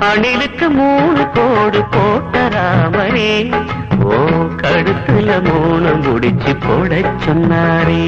அணிலுக்கு மூணு கோடு போட்ட ராமரே ஓ கழுத்துல மூணு முடிச்சு போடச் சொன்னாரே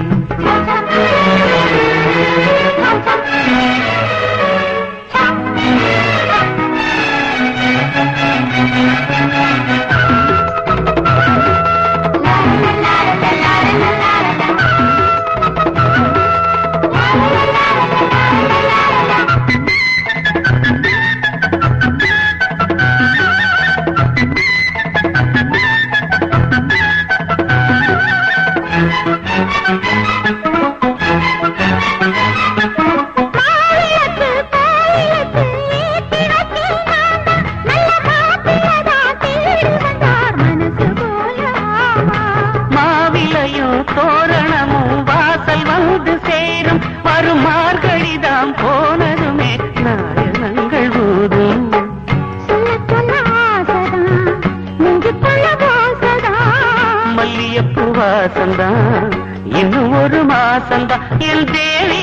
மாவிளக்கு கோயிலுக்கு ஏத்தி வச்சேன் மாமா. நல்ல மாப்பிள்ளைதான் தேடி வந்தார் மனசு போல ஆமா. மாவிலையும் தோரணமும் வாசல் வந்து சேரும் வரும் மார்கழிதாம் போனதுமே நாயனங்கள் ஊதும் சொல்ல சொல்ல ஆசைதான், நெஞ்சுக்குள்ள வாசைதான். மல்லியப்பூ வாசந்தான் இன்னும் ஒரு மாசந்தான் என் தேவி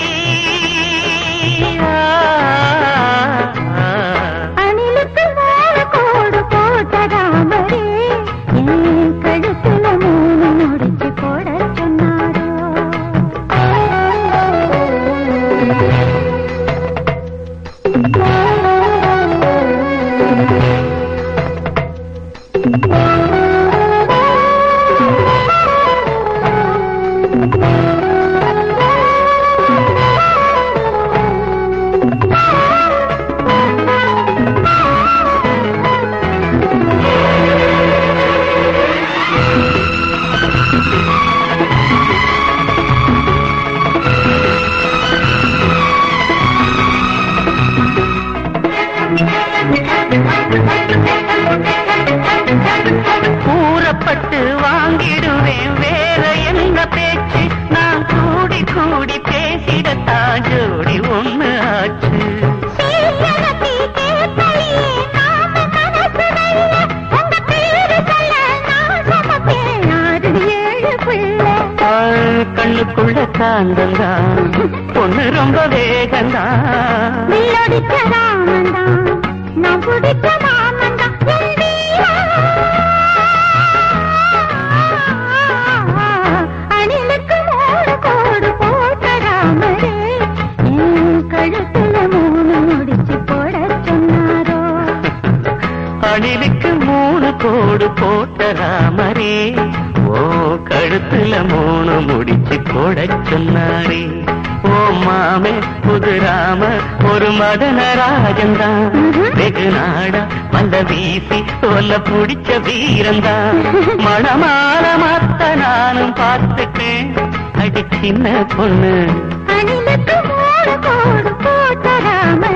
ஆ, ஆ. அணிலுக்கு மூணு கோடு போட்ட ராமரே, என் கழுத்துல மூணு முடிச்சு போடச் கூறப்பட்டு வாங்கிடுவேன் வேற என்ன பேச்சு நான் கூடி கூடி பேசிடத்தான் ஜோடி ஒண்ணு ஆச்சு சீயனத்தி கேட்கலையே நாம மனசு வெல்ல. உங்க பேரு சொல்ல நான் சுமப்பேன் ஆறு ஏழு பிள்ளை. ஆ, கண்ணுக்குள்ள காந்தந்தான் பொண்ணு ரொம்ப வேகந்தான் வில்லடிச்ச ராமன்தான், நான் பிடிச்ச மாமன்தான், என் வீரன். அணிலுக்கு மூணு கோடு போட்ட ராமரே, என் கழுத்துல மூணு முடிச்சு போடச் சொன்னாரோ அணிலுக்கு மூணு கோடு போட்ட ராமரே ஓ கழுத்துல மூணு முடிச்சு போடச் சொன்னாரே ஓ மாமே புது ராம ஒரு மதன ராஜந்தான் வெகு நாடா வந்த வீசி சொல்ல புடிச்ச வீரந்தான் மணமால மத்த நானும் பார்த்துட்டேன் அடி சின்ன பொண்ணு அணிலுக்கு மூணு கோடு போட்ட ராமரே